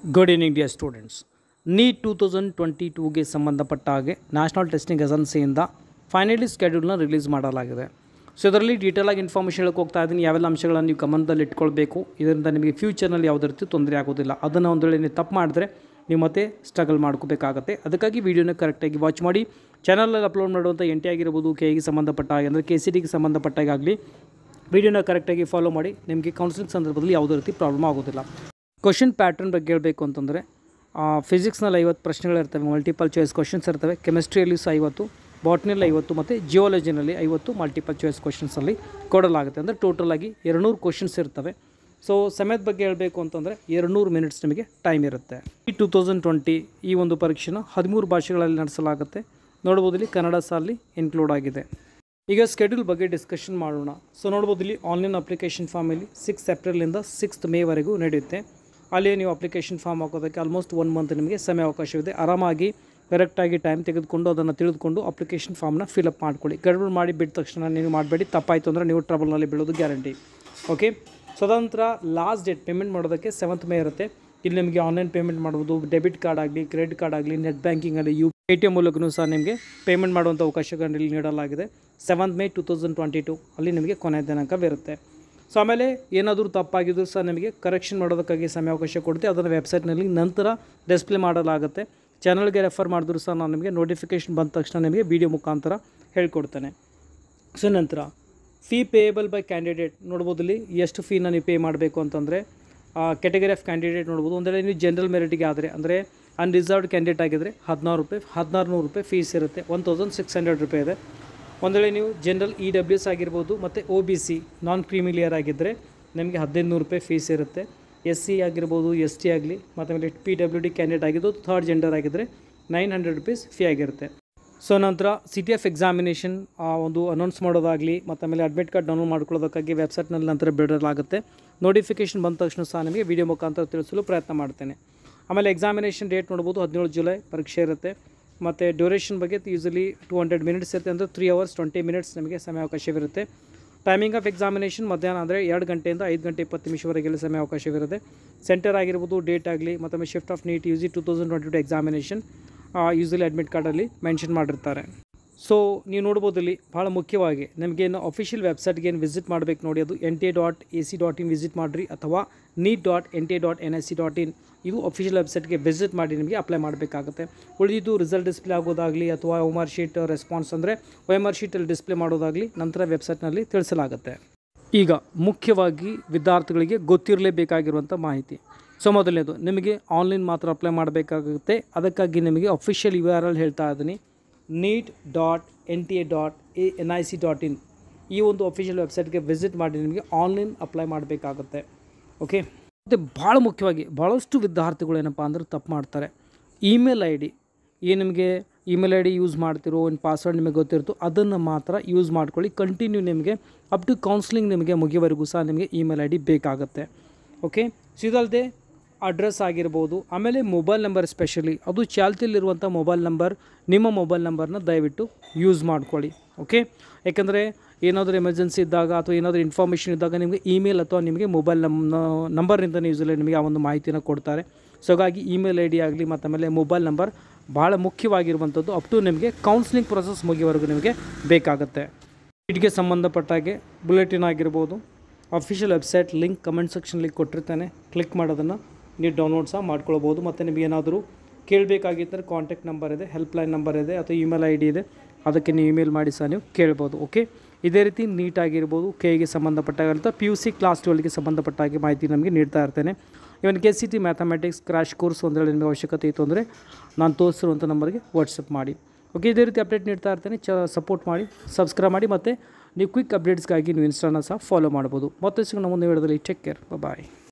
good evening dear students NEET two thousand twenty ಟೂಗೆ ಸಂಬಂಧಪಟ್ಟ ಹಾಗೆ ನ್ಯಾಷನಲ್ ಟೆಸ್ಟಿಂಗ್ ಏಜೆನ್ಸಿಯಿಂದ ಫೈನಲಿ ಸ್ಕೆಡ್ಯೂಲ್ನ ರಿಲೀಸ್ ಮಾಡಲಾಗಿದೆ ಸೊ ಇದರಲ್ಲಿ ಡೀಟೇಲ್ ಆಗಿ ಇನ್ಫಾರ್ಮೇಷನ್ ಹೇಳಕ್ಕೆ ಹೋಗ್ತಾ ಇದ್ದೀನಿ ಯಾವೆಲ್ಲ ಅಂಶಗಳನ್ನು ನೀವು ಗಮನದಲ್ಲಿ ಇಟ್ಕೊಳ್ಬೇಕು ಇದರಿಂದ ನಿಮಗೆ ಫ್ಯೂಚರ್ನಲ್ಲಿ ಯಾವುದೇ ರೀತಿ ತೊಂದರೆ ಆಗೋದಿಲ್ಲ ಅದನ್ನು ಒಂದು ವೇಳೆ ನೀವು ತಪ್ಪು ಮಾಡಿದ್ರೆ ನೀವು ಮತ್ತೆ ಸ್ಟ್ರಗಲ್ ಮಾಡ್ಕೋಬೇಕಾಗತ್ತೆ ಅದಕ್ಕಾಗಿ ವೀಡಿಯೋನ ಕರೆಕ್ಟಾಗಿ ವಾಚ್ ಮಾಡಿ ಚಾನಲಲ್ಲಿ ಅಪ್ಲೋಡ್ ಮಾಡುವಂಥ ಎನ್ ಟಿ ಆಗಿರ್ಬೋದು ಕೆ ಗೆ ಸಂಬಂಧಪಟ್ಟ ಹಾಗೆ ಅಂದರೆ ಕೆ ಸಿ ಟಿಗೆ ಸಂಬಂಧಪಟ್ಟಾಗಲಿ ವೀಡಿಯೋನ ಕರೆಕ್ಟಾಗಿ ಫಾಲೋ ಮಾಡಿ ನಿಮಗೆ ಕೌನ್ಸಿಲಿಂಗ್ ಸಂದರ್ಭದಲ್ಲಿ ಯಾವುದೇ ರೀತಿ ಪ್ರಾಬ್ಲಮ್ ಆಗೋದಿಲ್ಲ ಕ್ವಶನ್ ಪ್ಯಾಟರ್ನ್ ಬಗ್ಗೆ ಹೇಳಬೇಕು ಅಂತಂದರೆ ಫಿಸಿಕ್ಸ್ನಲ್ಲಿ ಐವತ್ತು ಪ್ರಶ್ನೆಗಳಿರ್ತವೆ ಮಲ್ಟಿಪಲ್ ಚಾಯ್ಸ್ ಕ್ವಶನ್ಸ್ ಇರ್ತವೆ ಕೆಮಿಸ್ಟ್ರಿಯಲ್ಲಿ ಸಹ ಐವತ್ತು ಬಾಟ್ನಿಯಲ್ಲಿ ಐವತ್ತು ಮತ್ತು ಜಿಯೋಲಜಿನಲ್ಲಿ ಐವತ್ತು ಮಲ್ಟಿಪಲ್ ಚಾಯ್ಸ್ ಕ್ವಶನ್ಸಲ್ಲಿ ಕೊಡಲಾಗುತ್ತೆ ಅಂದರೆ ಟೋಟಲ್ ಆಗಿ ಎರಡುನೂರು ಕ್ವಶನ್ಸ್ ಇರ್ತವೆ ಸೊ ಸಮಯದ ಬಗ್ಗೆ ಹೇಳಬೇಕು ಅಂತಂದರೆ ಎರಡುನೂರು ಮಿನಿಟ್ಸ್ ನಿಮಗೆ ಟೈಮ್ ಇರುತ್ತೆ ಈ ಟೂ ತೌಸಂಡ್ ಟ್ವೆಂಟಿ ಈ ಒಂದು ಪರೀಕ್ಷೆನ ಹದಿಮೂರು ಭಾಷೆಗಳಲ್ಲಿ ನಡೆಸಲಾಗುತ್ತೆ ನೋಡ್ಬೋದು ಇಲ್ಲಿ ಕನ್ನಡ ಸಾಲಿ ಇನ್ಕ್ಲೂಡ್ ಆಗಿದೆ ಈಗ ಸ್ಕೆಡ್ಯೂಲ್ ಬಗ್ಗೆ ಡಿಸ್ಕಷನ್ ಮಾಡೋಣ ಸೊ ನೋಡ್ಬೋದು ಇಲ್ಲಿ ಆನ್ಲೈನ್ ಅಪ್ಲಿಕೇಶನ್ ಫಾರ್ಮಲ್ಲಿ ಸಿಕ್ಸ್ ಏಪ್ರಿಲಿಂದ ಸಿಕ್ಸ್ತ್ ಮೇವರೆಗೂ ನಡೆಯುತ್ತೆ ಅಲ್ಲಿ ನೀವು ಅಪ್ಲಿಕೇಶನ್ ಫಾರ್ಮ್ ಹಾಕೋದಕ್ಕೆ ಆಲ್ಮೋಸ್ಟ್ ಒನ್ ಮಂತ್ ನಿಮಗೆ ಸಮಯ ಅವಕಾಶವಿದೆ ಆರಾಮಾಗಿ ಕರೆಕ್ಟಾಗಿ ಟೈಮ್ ತೆಗೆದುಕೊಂಡು ಅದನ್ನು ತಿಳಿದುಕೊಂಡು ಅಪ್ಲಿಕೇಶನ್ ಫಾರ್ಮ್ನ ಫಿಲಪ್ ಮಾಡ್ಕೊಳ್ಳಿ ಗಡ್ಬಡ್ ಮಾಡಿ ಬಿಟ್ಟ ತಕ್ಷಣ ನೀವು ಮಾಡಬೇಡಿ ತಪ್ಪಾಯಿತು ಅಂದರೆ ನೀವು ಟ್ರಬಲ್ನಲ್ಲಿ ಬೀಳೋದು ಗ್ಯಾರಂಟಿ ಓಕೆ ಸ್ವತಂತ್ರ ಲಾಸ್ಟ್ ಡೇಟ್ ಪೇಮೆಂಟ್ ಮಾಡೋದಕ್ಕೆ ಸೆವೆಂತ್ ಮೇ ಇರುತ್ತೆ ಇಲ್ಲಿ ನಿಮಗೆ ಆನ್ಲೈನ್ ಪೇಮೆಂಟ್ ಮಾಡ್ಬೋದು ಡೆಬಿಟ್ ಕಾರ್ಡ್ ಆಗಲಿ ಕ್ರೆಡಿಟ್ ಕಾರ್ಡ್ ಆಗಲಿ ನೆಟ್ ಬ್ಯಾಂಕಿಂಗಲ್ಲಿ ಯು ಎ ಟಿ ಎಮ್ ಮೂಲಕನೂ ಸಹ ನಿಮಗೆ ಪೇಮೆಂಟ್ ಮಾಡುವಂಥ ಅವಕಾಶಗಳನ್ನು ಇಲ್ಲಿ ನೀಡಲಾಗಿದೆ seventh May two thousand twenty two ಅಲ್ಲಿ ನಿಮಗೆ ಕೊನೆಯ ದಿನಾಂಕವಿರುತ್ತೆ ಸೊ ಆಮೇಲೆ ಏನಾದರೂ ತಪ್ಪಾಗಿದ್ದರೂ ಸಹ ನಿಮಗೆ ಕರೆಕ್ಷನ್ ಮಾಡೋದಕ್ಕಾಗಿ ಸಮಯಾವಕಾಶ ಕೊಡುತ್ತೆ ಅದನ್ನು ವೆಬ್ಸೈಟ್ನಲ್ಲಿ ನಂತರ ಡಿಸ್ಪ್ಲೇ ಮಾಡಲಾಗುತ್ತೆ ಚಾನಲ್ಗೆ ರೆಫರ್ ಮಾಡಿದ್ರು ಸಹ ನಾನು ನಿಮಗೆ ನೋಟಿಫಿಕೇಷನ್ ಬಂದ ತಕ್ಷಣ ನಿಮಗೆ ವಿಡಿಯೋ ಮುಖಾಂತರ ಹೇಳ್ಕೊಡ್ತೇನೆ ಸೊ ನಂತರ ಫೀ ಪೇಯಬಲ್ ಬೈ ಕ್ಯಾಂಡಿಡೇಟ್ ನೋಡ್ಬೋದು ಇಲ್ಲಿ ಎಷ್ಟು ಫೀನ ನೀವು ಪೇ ಮಾಡಬೇಕು ಅಂತಂದರೆ ಕೆಟಗರಿ ಆಫ್ ಕ್ಯಾಂಡಿಡೇಟ್ ನೋಡ್ಬೋದು ಒಂದು ವೇಳೆ ನೀವು ಜನರಲ್ ಮೆರಿಟಿಗೆ ಆದರೆ ಅಂದರೆ ಅನ್ರಿಸರ್ವ್ಡ್ ಕ್ಯಾಂಡಿಡೇಟ್ ಆಗಿದ್ದರೆ ಹದಿನಾರು ರೂಪಾಯಿ ಹದಿನಾರು ನೂರು ರೂಪಾಯಿ ಫೀಸ್ ಇರುತ್ತೆ ಒನ್ ತೌಸಂಡ್ ಸಿಕ್ಸ್ ಹಂಡ್ರೆಡ್ ರೂಪಾಯಿ ಇದೆ ಒಂದು ವೇಳೆ ನೀವು ಜನರಲ್ ಇ ಡಬ್ಲ್ಯೂ ಎಸ್ ಆಗಿರ್ಬೋದು ಮತ್ತು ಒ ಬಿ ಸಿ ನಾನ್ ಕ್ರೀಮಿಲಿಯರ್ ಆಗಿದ್ದರೆ ನಿಮಗೆ ಹದಿನೈದು ನೂರು ರೂಪಾಯಿ ಫೀಸ್ ಇರುತ್ತೆ ಎಸ್ ಸಿ ಆಗಿರ್ಬೋದು ಎಸ್ ಟಿ ಆಗಲಿ ಮತ್ತು ಆಮೇಲೆ ಪಿ ಡಬ್ಲ್ಯೂ ಡಿ ಕ್ಯಾಂಡಿಡೇಟ್ ಆಗಿದ್ದು ಥರ್ಡ್ ಜೆಂಡರ್ ಆಗಿದ್ದರೆ ನೈನ್ ಹಂಡ್ರೆಡ್ ರುಪೀಸ್ ಫೀ ಆಗಿರುತ್ತೆ ಸೊ ನಂತರ ಸಿ ಟಿ ಎಫ್ ಎಕ್ಸಾಮಿನೇಷನ್ ಒಂದು ಅನೌನ್ಸ್ ಮಾಡೋದಾಗಲಿ ಮತ್ತು ಆಮೇಲೆ ಅಡ್ಮಿಟ್ ಕಾರ್ಡ್ ಡೌನ್ಲೋಡ್ ಮಾಡ್ಕೊಳ್ಳೋದಕ್ಕಾಗಿ ವೆಬ್ಸೈಟ್ನಲ್ಲಿ ನಂತರ ಬಿಡಲಾಗುತ್ತೆ ನೋಟಿಫಿಕೇಷನ್ ಬಂದ ತಕ್ಷಣ ಸಹ ನಿಮಗೆ ವಿಡಿಯೋ ಮುಖಾಂತರ ತಿಳಿಸಲು ಪ್ರಯತ್ನ ಮಾಡ್ತೇನೆ ಆಮೇಲೆ ಎಕ್ಸಾಮಿನೇಷನ್ ಡೇಟ್ ನೋಡ್ಬೋದು ಹದಿನೇಳು ಜುಲೈ ಪರೀಕ್ಷೆ ಇರುತ್ತೆ ಮತ್ತು ಡ್ಯೂರೇಷನ್ ಬಗ್ಗೆ ಯೂಸಲಿ ಟೂ ಹಂಡ್ರೆಡ್ ಮಿನಿಟ್ಸ್ ಇರುತ್ತೆ ಅಂದರೆ ತ್ರೀ ಅವರ್ಸ್ ಟ್ವೆಂಟಿ ಮಿನಿಟ್ಸ್ ನಿಮಗೆ ಸಮಯಾವಕಾಶವಿರುತ್ತೆ ಟೈಮಿಂಗ್ ಆಫ್ ಎಕ್ಸಾಮಿನೇಷನ್ ಮಧ್ಯಾಹ್ನ ಅಂದರೆ ಎರಡು ಗಂಟೆಯಿಂದ ಐದು ಗಂಟೆ ಇಪ್ಪತ್ತು ನಿಮಿಷವರೆಗೆ ಸಮಯಾವಕಾಶವಿರುತ್ತೆ ಸೆಂಟರ್ ಆಗಿರ್ಬೋದು ಡೇಟ್ ಆಗಲಿ ಮತ್ತು shift of NEET U G two thousand twenty two examination usually admit ಕಾರ್ಡಲ್ಲಿ ಮೆನ್ಷನ್ ಮಾಡಿರ್ತಾರೆ ಸೊ ನೀವು ನೋಡ್ಬೋದು ಇಲ್ಲಿ ಭಾಳ ಮುಖ್ಯವಾಗಿ ನಿಮಗೇನು ಅಫಿಷಿಯಲ್ ವೆಬ್ಸೈಟ್ಗೆ ಏನು ವಿಸಿಟ್ ಮಾಡಬೇಕು ನೋಡಿ ಅದು N T A dot A C dot in visit ಮಾಡಿರಿ ಅಥವಾ NEET dot N T A dot N S C dot in ಇದು ಅಫಿಷಿಯಲ್ ವೆಬ್ಸೈಟ್ಗೆ ವಿಸಿಟ್ ಮಾಡಿ ನಿಮಗೆ ಅಪ್ಲೈ ಮಾಡಬೇಕಾಗುತ್ತೆ ಉಳಿದಿದ್ದು ರಿಸಲ್ಟ್ ಡಿಸ್ಪ್ಲೇ ಆಗೋದಾಗಲಿ ಅಥವಾ ಒ ಆರ್ ಶೀಟ್ ರೆಸ್ಪಾನ್ಸ್ ಅಂದರೆ ಒ ಎಮ್ ಆರ್ ಶೀಟಲ್ಲಿ ಡಿಸ್ಪ್ಲೇ ಮಾಡೋದಾಗಲಿ ನಂತರ ವೆಬ್ಸೈಟ್ನಲ್ಲಿ ತಿಳಿಸಲಾಗುತ್ತೆ ಈಗ ಮುಖ್ಯವಾಗಿ ವಿದ್ಯಾರ್ಥಿಗಳಿಗೆ ಗೊತ್ತಿರಲೇಬೇಕಾಗಿರುವಂಥ ಮಾಹಿತಿ ಸೊ ಮೊದಲನೇದು ನಿಮಗೆ ಆನ್ಲೈನ್ ಮಾತ್ರ ಅಪ್ಲೈ ಮಾಡಬೇಕಾಗುತ್ತೆ ಅದಕ್ಕಾಗಿ ನಿಮಗೆ ಅಫಿಷಿಯಲ್ ಯು ಆರ್ ಎಲ್ ಹೇಳ್ತಾ ಇದ್ದೀನಿ NEET dot N T A dot A N I C dot in ಈ ಒಂದು ಅಫಿಷಿಯಲ್ ವೆಬ್ಸೈಟ್ಗೆ ವಿಸಿಟ್ ಮಾಡಿ ನಿಮಗೆ ಆನ್ಲೈನ್ ಅಪ್ಲೈ ಮಾಡಬೇಕಾಗುತ್ತೆ ಓಕೆ ಮತ್ತು ಭಾಳ ಮುಖ್ಯವಾಗಿ ಭಾಳಷ್ಟು ವಿದ್ಯಾರ್ಥಿಗಳು ಏನಪ್ಪ ಅಂದ್ರೆ ತಪ್ಪು ಮಾಡ್ತಾರೆ ಇಮೇಲ್ ಐ ಡಿ ಏನು ನಿಮಗೆ ಇಮೇಲ್ ಐ ಡಿ ಯೂಸ್ ಮಾಡ್ತಿರೋ ಒಂದು ಪಾಸ್ವರ್ಡ್ ನಿಮಗೆ ಗೊತ್ತಿರುತ್ತೋ ಅದನ್ನು ಮಾತ್ರ ಯೂಸ್ ಮಾಡ್ಕೊಳ್ಳಿ ಕಂಟಿನ್ಯೂ ನಿಮಗೆ ಅಪ್ ಟು ಕೌನ್ಸ್ಲಿಂಗ್ ನಿಮಗೆ ಮುಗಿಯವರೆಗೂ ಸಹ ನಿಮಗೆ ಇಮೇಲ್ ಐ ಡಿ ಬೇಕಾಗುತ್ತೆ ಓಕೆ ಸೊ ಇದಲ್ಲದೆ ಅಡ್ರೆಸ್ ಆಗಿರ್ಬೋದು ಆಮೇಲೆ ಮೊಬೈಲ್ ನಂಬರ್ ಸ್ಪೆಷಲಿ ಅದು ಚಾಲ್ತಿಯಲ್ಲಿರುವಂಥ ಮೊಬೈಲ್ ನಂಬರ್ ನಿಮ್ಮ ಮೊಬೈಲ್ ನಂಬರ್ನ ದಯವಿಟ್ಟು ಯೂಸ್ ಮಾಡ್ಕೊಳ್ಳಿ ಓಕೆ ಯಾಕಂದರೆ ಏನಾದರೂ ಎಮರ್ಜೆನ್ಸಿ ಇದ್ದಾಗ ಅಥವಾ ಏನಾದರೂ ಇನ್ಫಾರ್ಮೇಷನ್ ಇದ್ದಾಗ ನಿಮಗೆ ಇಮೇಲ್ ಅಥವಾ ನಿಮಗೆ ಮೊಬೈಲ್ ನಮ್ ನಂಬರ್ನಿಂದ ಯೂಸಲಿ ನಿಮಗೆ ಆ ಒಂದು ಮಾಹಿತಿನ ಕೊಡ್ತಾರೆ ಸೊ ಹಾಗಾಗಿ ಇಮೇಲ್ ಐ ಡಿ ಆಗಲಿ ಮತ್ತು ಆಮೇಲೆ ಮೊಬೈಲ್ ನಂಬರ್ ಭಾಳ ಮುಖ್ಯವಾಗಿರುವಂಥದ್ದು ಅಪ್ ಟು ನಿಮಗೆ ಕೌನ್ಸ್ಲಿಂಗ್ ಪ್ರೊಸೆಸ್ ಮುಗಿಯವರೆಗೂ ನಿಮಗೆ ಬೇಕಾಗುತ್ತೆ ಇದಕ್ಕೆ ಸಂಬಂಧಪಟ್ಟಾಗೆ ಬುಲೆಟಿನ್ ಆಗಿರ್ಬೋದು ಅಫಿಷಿಯಲ್ ವೆಬ್ಸೈಟ್ ಲಿಂಕ್ ಕಮೆಂಟ್ ಸೆಕ್ಷನ್ಲಿ ಕೊಟ್ಟಿರ್ತಾನೆ ಕ್ಲಿಕ್ ಮಾಡೋದನ್ನು ನೀವು ಡೌನ್ಲೋಡ್ ಸಹ ಮಾಡ್ಕೊಳ್ಬೋದು ಮತ್ತು ನಿಮಗೆ ಏನಾದರೂ ಕೇಳಬೇಕಾಗಿದ್ದರೆ ಕಾಂಟ್ಯಾಕ್ಟ್ ನಂಬರ್ ಇದೆ ಹೆಲ್ಪ್ಲೈನ್ ನಂಬರ್ ಇದೆ ಅಥವಾ ಇಮೇಲ್ ಐ ಡಿ ಇದೆ ಅದಕ್ಕೆ ನೀವು ಇಮೇಲ್ ಮಾಡಿ ಸಹ ನೀವು ಕೇಳ್ಬೋದು ಓಕೆ ಇದೇ ರೀತಿ ನೀಟಾಗಿರ್ಬೋದು ಕೆಗೆ ಸಂಬಂಧಪಟ್ಟಾಗಂಥ ಪಿ ಯು ಸಿ ಕ್ಲಾಸ್ ಟ್ವೆಲ್ಗೆ ಸಂಬಂಧಪಟ್ಟಾಗೆ ಮಾಹಿತಿ ನಮಗೆ ನೀಡ್ತಾ ಇರ್ತೇನೆ even K C T mathematics crash course ಒಂದು ವೇಳೆ ನಿಮಗೆ ಅವಶ್ಯಕತೆ ಇತ್ತು ಅಂದರೆ ನಾನು ತೋರಿಸಿರುವಂಥ ನಂಬರ್ಗೆ ವಾಟ್ಸಪ್ ಮಾಡಿ ಓಕೆ ಇದೇ ರೀತಿ ಅಪ್ಡೇಟ್ ನೀಡ್ತಾ ಇರ್ತೇನೆ ಚ ಸಪೋರ್ಟ್ ಮಾಡಿ ಸಬ್ಸ್ಕ್ರೈಬ್ ಮಾಡಿ ಮತ್ತು ನೀವು ಕ್ವಿಕ್ ಅಪ್ಡೇಟ್ಸ್ಗಾಗಿ ನೀವು ಇನ್ಸ್ಟಾನ ಸಹ ಫಾಲೋ ಮಾಡ್ಬೋದು ಮತ್ತೆ ಸಿಗೋಣ ಮುಂದೆ ವಿಡಿಯೋದಲ್ಲಿ ಟೇಕ್ ಕೇರ್ ಬಾಯ್